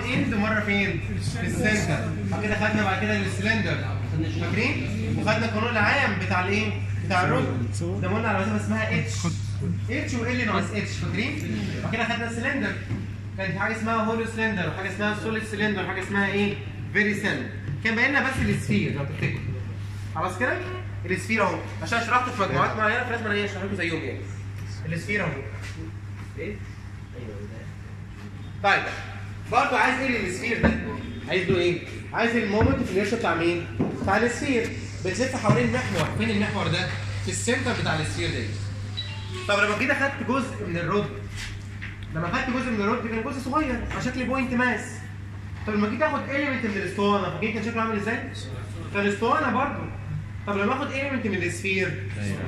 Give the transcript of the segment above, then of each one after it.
اند ومره فين؟ في السنتر بعد كده خدنا بعد كده السلندر فاكرين؟ وخدنا القانون العام بتاع الايه؟ بتاع الرود ده قلنا على مسافه اسمها اتش اتش وال ناقص اتش فاكرين؟ بعد كده خدنا السلندر كان في حاجه اسمها هولو سلندر وحاجه اسمها سوليد سلندر وحاجه اسمها ايه؟ فيري سيل كان باين لنا بس السفير لو تفتكروا خلاص كده؟ السفير اهو عشان شرحت في مجموعات معينه فلازم انا اشرح لكم زيهم يعني السفير اهو ايه؟ طيب برضه عايز ايه للسفير ده؟ عايز له ايه؟ عايز المومنت في الانيرشيا بتاع مين؟ بتاع السفير بتلف حوالين محور فين المحور ده؟ في السنتر بتاع السفير ده طب لما جيت اخدت جزء من الرد لما خدت جزء من الرد كان جزء صغير على شكل بوينت ماس طب لما جيت اخد اليمنت من الاسطوانه فاكرين كان شكله عامل ازاي؟ كان اسطوانه برضه طب لما اخد اليمنت من السفير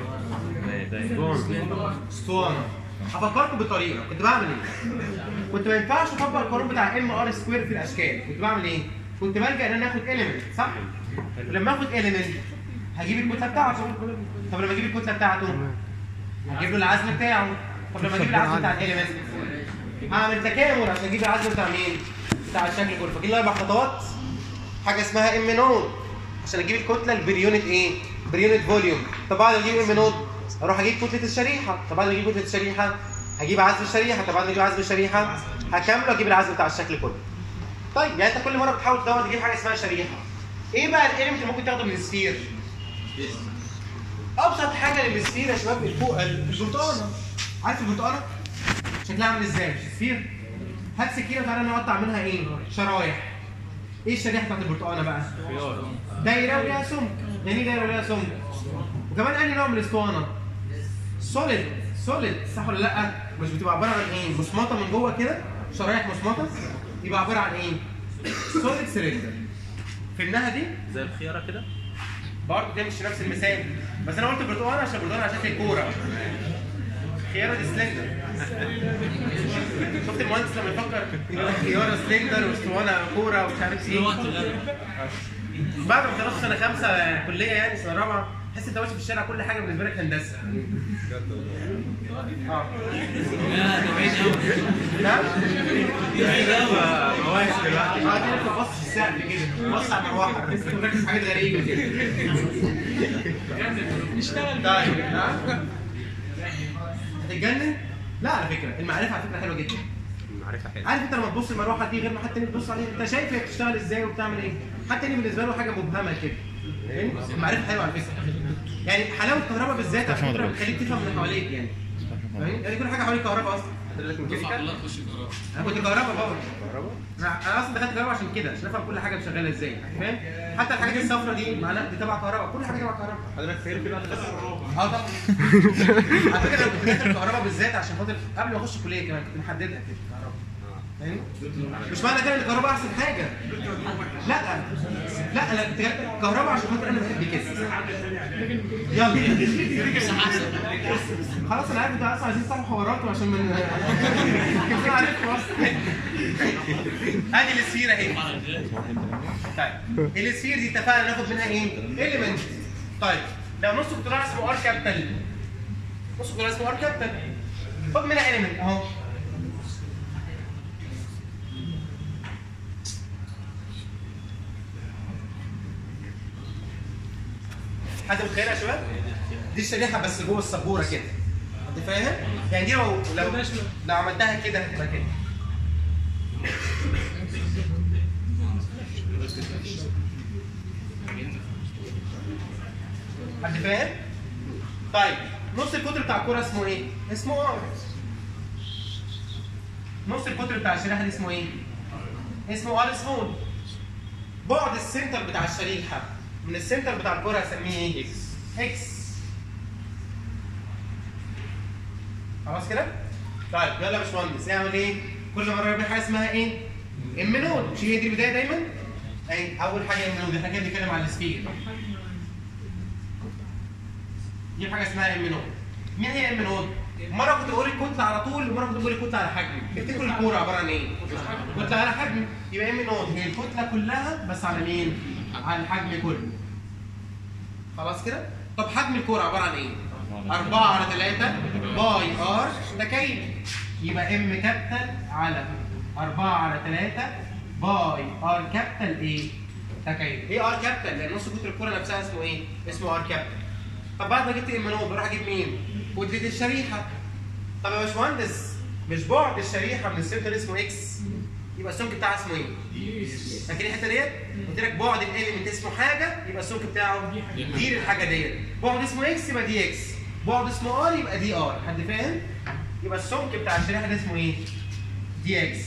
اسطوانه هفكركم بطريقه كنت بعمل ايه؟ كنت ما ينفعش اطبق القانون بتاع ام ار سكوير في الاشكال كنت بعمل ايه؟ كنت بلجا ان انا اخد اليمنت صح؟ ولما اخد اليمنت هجيب الكتله بتاعته طب لما اجيب الكتله بتاعته هجيب له العزم بتاعه طب لما اجيب العزم بتاع الاليمنت هعمل تكامل عشان اجيب العزم بتاع مين؟ بتاع الشكل كله فاكرين الاربع خطوات؟ حاجه اسمها ام نود عشان اجيب الكتله البريونت ايه؟ بريونت فوليوم طب بعد ما اجيب ام نود اروح اجيب كتله الشريحه طب بعد ما اجيب كتله الشريحه هجيب عزم الشريحه طب بعد ما اجيب عزم الشريحه هكمل واجيب العزم بتاع الشكل كله طيب يعني انت كل مره بتحاول تدور تجيب حاجه اسمها شريحه ايه بقى الاليمنت اللي ممكن تاخده من السفير ابسط حاجه للسفير يا شباب الفوق البرتقانه عارف البرتقانه شكلها عامل ازاي مش سفير هات سكينه تعالى نقطع منها ايه شرايح ايه الشريحه بتاعت البرتقانه بقى دايره وليها سمك يعني ايه دايره وليها سمك وكمان انهي نوع من الاسطوانه سوليد سوليد صح ولا لا مش بتبقى عباره عن ايه مصمطه من جوه كده شرايح مصمطه يبقى عباره عن ايه سوليد سلندر فهمناها دي زي الخياره كده برضه تمشي نفس المثال بس انا قلت برتقانه عشان برتقانه على شكل الكوره خياره دي سلندر شفت المهندس لما يفكر يقول لك خياره سلندر واسطوانه كوره ومش عارف ايه بعد ما خلصت سنه خمسه كليه يعني سنه رابعه تحس انت ماشي في الشارع كل حاجه بالنسبه لك هندسه اه نعم مواهب دلوقتي اه دي انت باصص في السقف كده باصص على المروحه بس انت مركز في حاجات غريبه كده نشتغل طيب نعم هتتجنن؟ لا على فكره المعرفه على فكره حلوه جدا معرفه حلوه عارف انت لما تبص المروحه دي غير ما حد تاني بيبص عليها انت شايف هي بتشتغل ازاي وبتعمل ايه حد تاني بالنسبه له حاجه مبهمه كده فاهم؟ المعرفه حلوه على فكره يعني حلاوه الكهرباء بالذات على فكره بتخليك تفهم من حواليك يعني فاهم؟ يعني كل حاجه حواليك كهرباء اصلا حضرتك من كيميكال انا كنت كهرباء بابا كهرباء انا أنا اصلا دخلت كهرباء عشان كده عشان افهم كل حاجه شغاله ازاي فاهم حتى الحاجات الصفرا دي معناها دي تبع كهرباء كل حاجه تبع كهرباء حضرتك فاهم كده اه طبعا على فكره انا كنت داخل كهرباء بالذات عشان خاطر قبل ما اخش الكليه كمان كنت محددها كده كهرباء فاهم مش معنى كده ان الكهرباء احسن حاجه لا لا انا كنت جاي كهرباء عشان خاطر انا بحب كده يلا خلاص انا عارف انتوا اصلا عايزين تصحوا حواراتكم عشان من كنت عارفكم اصلا ادي السفيره اهي طيب السفير دي اتفقنا ناخد منها ايه؟ اليمنت طيب لو نص قطراع اسمه ار كابيتال نص قطراع اسمه ار كابيتال خد منها اليمنت اهو حد متخيل يا شباب؟ دي الشريحه بس جوه السبوره كده انت فاهم؟ يعني دي لو لو لو عملتها كده هتبقى كده حد فاهم؟ طيب نص القطر بتاع الكوره اسمه ايه؟ اسمه ار نص القطر بتاع الشريحه دي اسمه ايه؟ اسمه ار سمول بعد السنتر بتاع الشريحه من السنتر بتاع الكوره هسميه ايه؟ اكس اكس خلاص كده؟ طيب يلا يا باشمهندس نعمل ايه؟ كل مره يبقى حاجه اسمها ايه؟ ام نود مش هي دي البدايه دايما؟ اي اول حاجه ام نود احنا كده بنتكلم على السفير دي حاجه اسمها ام نود مين هي ام نود؟ مره كنت بقول الكتله على طول ومره كنت بقول الكتله على حجم افتكروا الكوره عباره عن ايه؟ كتله على حجم يبقى ام نود هي الكتله كلها بس على مين؟ على الحجم كله خلاص كده؟ طب حجم الكوره عباره عن ايه؟ 4 على 3 باي ار تكعيب يبقى ام كابيتال على 4 على 3 باي ار كابيتال ايه تكعيب ايه ار كابيتال لان نص قطر الكره نفسها اسمه ايه اسمه ار كابيتال طب بعد ما جبت ام نوت بروح اجيب مين كتله الشريحه طب يا باشمهندس مش بعد الشريحه من السنتر اسمه اكس يبقى السمك بتاعها اسمه ايه فاكرين الحته ديت قلت لك بعد الاليمنت اسمه حاجه يبقى السمك بتاعه دي الحاجه ديت بعد اسمه اكس يبقى دي اكس بعد اسمه ار يبقى دي ار حد فاهم يبقى السمك بتاع الشريحه ده اسمه ايه دي اكس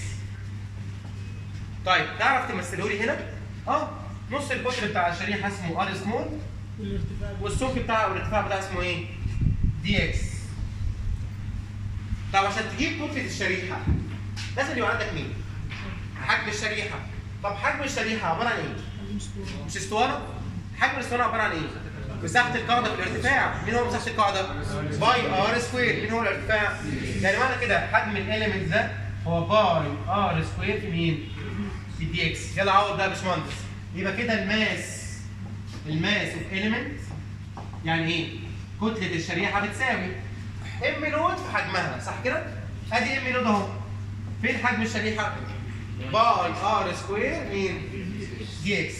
طيب تعرف تمثله لي هنا اه نص القطر بتاع الشريحه اسمه ار سمول والسمك بتاعها او الارتفاع بتاعها اسمه ايه دي اكس طب عشان تجيب كتله الشريحه لازم يبقى عندك مين حجم الشريحه طب حجم الشريحه عباره عن ايه مش اسطوانه حجم الاسطوانه عباره عن ايه مساحه القاعده في الارتفاع مين هو مساحه القاعده باي ار سكوير مين هو الارتفاع يعني معنى كده حجم الاليمنت ده هو باي ار سكوير في مين في دي اكس يلا عوض ده يا باشمهندس يبقى كده الماس الماس اوف اليمنت يعني ايه كتله الشريحه بتساوي ام نود في حجمها صح كده ادي ام نود اهو فين حجم الشريحه باي ار سكوير مين دي اكس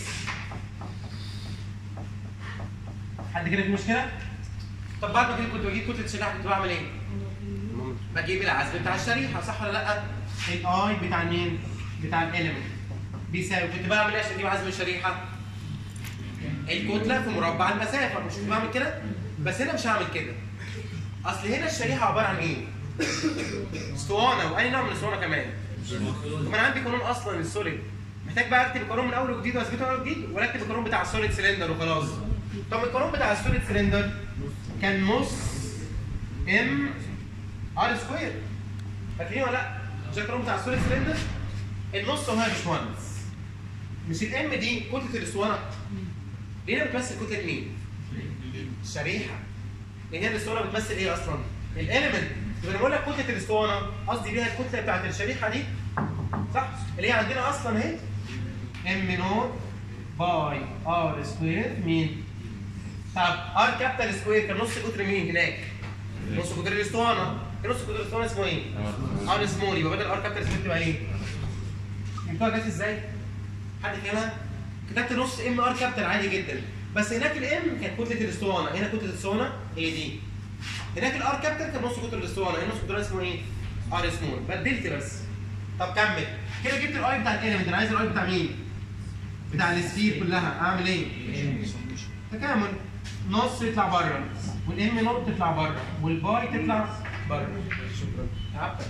حد كده في مشكله طب بعد ما كده كنت بجيب كتله الشريحه كنت بعمل ايه بجيب العزم بتاع الشريحه صح ولا لا الاي بتاع مين بتاع الاليمنت بيساوي كنت بعمل ايه عشان اجيب عزم الشريحه الكتله في مربع المسافه مش كنت بعمل كده بس هنا مش هعمل كده اصل هنا الشريحه عباره عن ايه اسطوانه واي نوع من الاسطوانه كمان طب انا عندي قانون اصلا للسوليد محتاج بقى اكتب القانون من اول وجديد واثبته من اول وجديد ولا اكتب القانون بتاع السوليد سلندر وخلاص طب القانون بتاع السوليد سلندر كان نص ام ار سكوير فاكرين ولا لا؟ مش القانون بتاع السوليد سلندر النص هو يا باشمهندس مش الام دي كتله الاسطوانه ليه بتمثل كتله مين؟ الشريحه لان هي الاسطوانه بتمثل ايه اصلا؟ الاليمنت يبقى انا بقول لك كتله الاسطوانه قصدي بيها الكتله بتاعت الشريحه دي صح؟ اللي هي عندنا اصلا اهي ام نوت باي ار سكوير مين؟ طب ار كابيتال سكوير كان نص قطر مين هناك؟ نص قطر الاسطوانه كان نص قطر الاسطوانه اسمه ايه؟ ار سمول يبقى بدل ار كابيتال سكوير تبقى ايه؟ جبتوها جت ازاي؟ حد فاهمها؟ كتبت نص ام ار كابيتال عادي جدا بس هناك الام كانت كتله الاسطوانه هنا كتله الاسطوانه هي دي هناك الار كابيتال كان نص قطر الاسطوانه هنا نص قطر اسمه ايه؟ ار سمول بدلت بس طب كمل كده جبت الاي بتاع الاليمنت انا عايز الاي بتاع مين؟ بتاع السفير كلها اعمل ايه؟ تكامل نص يطلع بره والام نوت تطلع بره والباي تطلع بره شكرا تعبت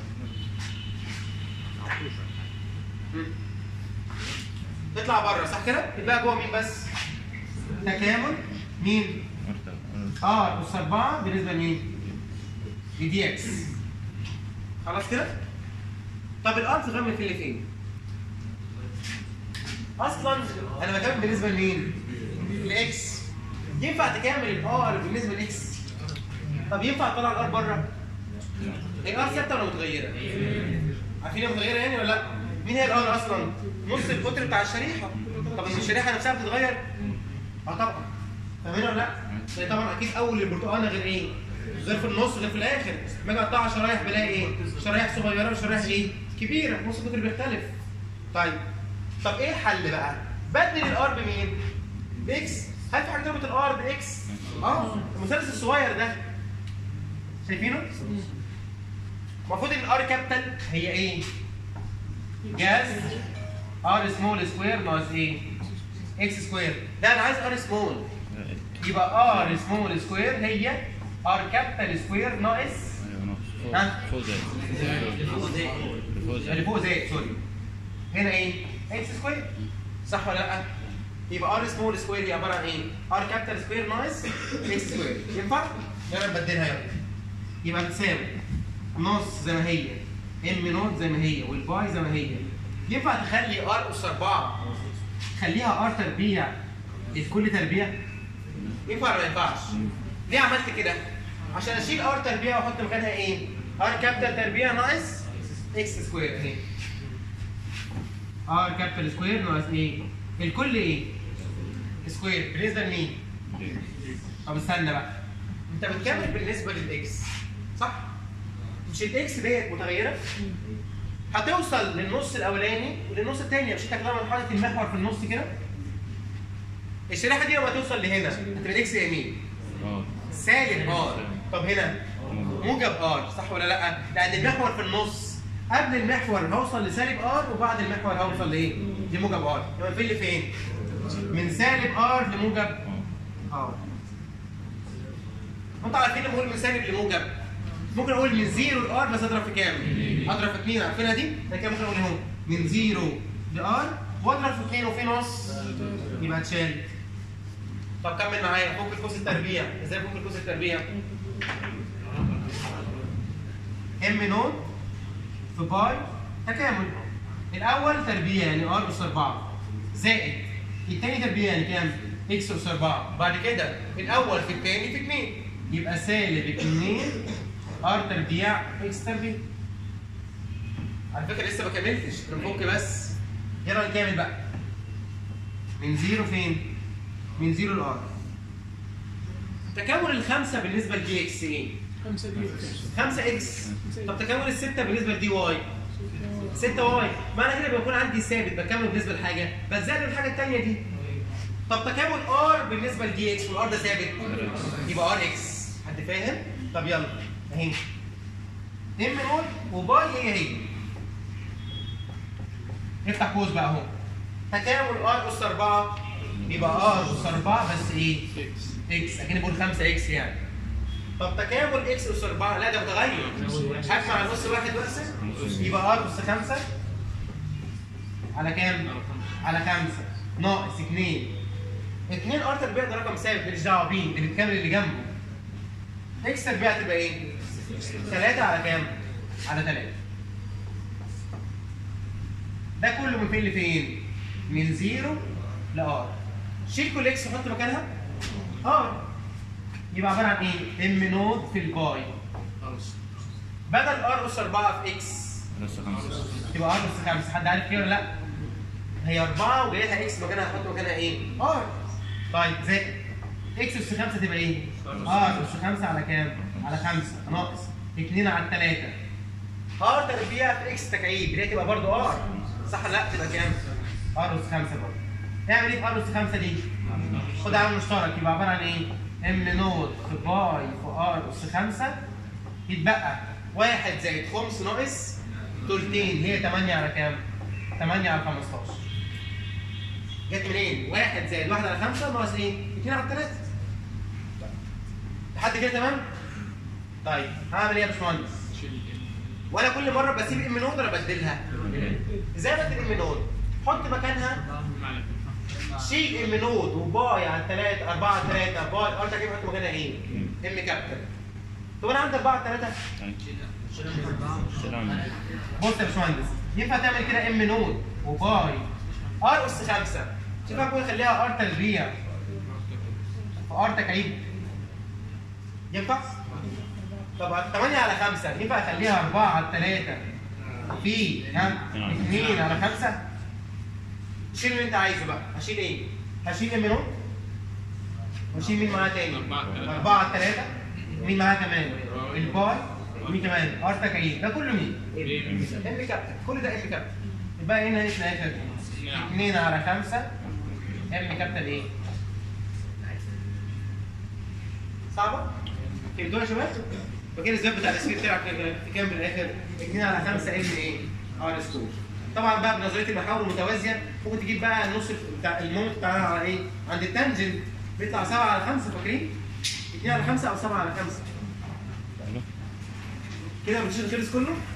مم. تطلع بره صح كده؟ يبقى جوه مين بس؟ تكامل مين؟ ار اس 4 بالنسبه لمين؟ لدي اكس خلاص كده؟ طب الار تغمل في اللي فين؟ اصلا انا بكمل بالنسبه لمين؟ الاكس ينفع تكمل الار بالنسبه لاكس؟ طب ينفع تطلع الار بره؟ الار ثابته ولا متغيره؟ عارفين هي متغيره يعني ولا لا؟ مين هي الار اصلا؟ نص القطر بتاع الشريحه طب بس الشريحه نفسها بتتغير؟ اه طبعا فاهمين ولا لا؟ يعني طبعا اكيد اول البرتقانه غير ايه؟ غير في النص غير في الاخر لما اجي اقطعها شرايح بلاقي ايه؟ شرايح صغيره وشرايح ايه؟ كبيره نص القطر بيختلف طيب طب ايه الحل بقى؟ بدل الار بمين؟ باكس هل في حاجه تربط الار باكس؟ اه المثلث الصغير ده شايفينه؟ المفروض ان الار كابيتال هي ايه؟ جاز ار سمول سكوير ناقص ايه؟ اكس سكوير ده انا عايز ار سمول يبقى ار سمول سكوير هي ار كابيتال سكوير ناقص ها؟ فوق زي فوق زي اللي فوق زائد سوري هنا ايه؟ اكس سكوير صح ولا لا؟ يبقى ار سمول سكوير هي عباره عن ايه؟ ار كابيتال سكوير ناقص اكس سكوير ينفع؟ يلا نبدلها يلا يبقى بتساوي نص زي ما هي ام نوت زي ما هي والباي زي ما هي ينفع تخلي ار اس 4 خليها ار تربيع الكل تربيع؟ ينفع ولا ما ينفعش؟ ليه عملت كده؟ عشان اشيل ار تربيع واحط مكانها ايه؟ ار كابيتال تربيع ناقص اكس سكوير اهي ار كابيتال سكوير ناقص ايه؟ الكل ايه؟ سكوير بالنسبه لمين؟ طب استنى بقى انت بتكمل بالنسبه للاكس صح؟ مش الاكس ديت متغيره؟ هتوصل للنص الاولاني وللنص الثاني مش انت كده لما حاطط المحور في النص كده الشريحه دي لما توصل لهنا هتبقى اكس يمين اه سالب ار طب هنا موجب ار صح ولا لا؟ لان المحور في النص قبل المحور هوصل لسالب ار وبعد المحور هوصل لايه؟ لموجب ار يبقى في اللي فين؟ من سالب ار لموجب ار انتوا عارفين لما اقول من سالب لموجب ممكن اقول من زيرو لار بس اضرب في كام؟ اضرب في 2 عارفينها دي؟ ده كده ممكن اقول اهو من زيرو لار واضرب في 2 وفي نص يبقى اتشال طب كمل معايا فك القوس التربيع ازاي فك القوس التربيع؟ ام نود في باي تكامل الاول تربيع يعني ار اس 4 زائد الثاني تربيع يعني كام؟ اكس اس 4 بعد كده الاول في الثاني في 2 يبقى سالب 2 ار تربيع اكس تربيع على فكره لسه ما كملتش بنفك بس يلا نكمل بقى من زيرو فين؟ من زيرو لار تكامل الخمسه بالنسبه لدي اكس ايه؟ 5 دي 5 اكس طب تكامل الستة بالنسبة لدي واي 6 واي معنى كده بيكون عندي ثابت بكامله بالنسبة لحاجة بزود الحاجة التانية دي طب تكامل ار بالنسبة لدي اكس والار ده ثابت يبقى ار اكس حد فاهم؟ طب يلا اهي ام نود وباي هي هي نفتح قوس بقى اهو تكامل ار اس 4 يبقى ار اس 4 بس ايه؟ اكس اكني بقول 5 اكس يعني طب تكامل اكس اس 4 لا ده متغير هجمع النص واحد بس يبقى ار اس 5 على كام؟ على 5 ناقص 2 2 ار تربيع ده رقم ثابت ماليش دعوه بيه اللي بتكامل اللي جنبه اكس تربيع تبقى ايه؟ 3 على كام؟ على 3 ده كله من فين لفين؟ من 0 لار شيل كل اكس وحط مكانها ار يبقى عباره عن ايه؟ ام نود في الباي بدل ار اس 4 في اكس نص خمسة تبقى ار اس 5 حد عارف كده ولا لا؟ هي 4 وجاي لها اكس مكانها هحط مكانها ايه؟ ار طيب زائد اكس اس 5 تبقى ايه؟ ار اس 5 على كام؟ على 5 ناقص 2 على 3 ار تربيع في اكس تكعيب اللي هي تبقى برضه ار صح ولا لا؟ تبقى كام؟ ار اس 5 برضه نعمل ايه في ار اس 5 دي؟ خد عامل مشترك يبقى عباره عن ايه؟ ام نود في باي في ار اس 5 يتبقى 1 زائد خمس ناقص تلتين هي 8 على كام؟ 8 على 15 جت منين؟ 1 زائد 1 على 5 ناقص ايه؟ 2 على 3 لحد كده تمام؟ طيب هعمل ايه يا باشمهندس؟ وانا كل مره بسيب ام نود ولا بدلها؟ ازاي بدل ام نود؟ حط مكانها شيل ام نود وباي على 3 4 على 3 باي ار تجيب حط مكانها ايه؟ ام كابيتال طب انا عندي 4 على 3 سلام بص يا باشمهندس ينفع تعمل كده ام نود وباي ار اس 5 شوف ممكن اخليها ار تربيع في ار تكعيب ينفع؟ طب 8 على 5 ينفع اخليها 4 على 3 في ها 2 على 5 شيل اللي انت عايزه بقى هشيل ايه؟ هشيل ام نود واشيل مين معاه تاني؟ 4 على 3 مين معاه كمان؟ الباي مين كمان؟ ار تكعيب ده كله مين؟ ام كابتن كل ده ام كابتن يبقى هنا ايه في الاخر؟ 2 على 5 ام كابتن ايه؟ صعبة؟ فهمتوها يا شباب؟ فاكر الزبد بتاع السكيل بتاعك في كام بالاخر؟ 2 على 5 ام ايه؟ ار سكور طبعا بقى بنظريه المحاور المتوازيه ممكن تجيب بقى النص بتاع المومنت بتاعها على ايه؟ عند التانجنت بيطلع 7 على 5 فاكرين؟ 2 على 5 او 7 على 5 كده مش خلص كله؟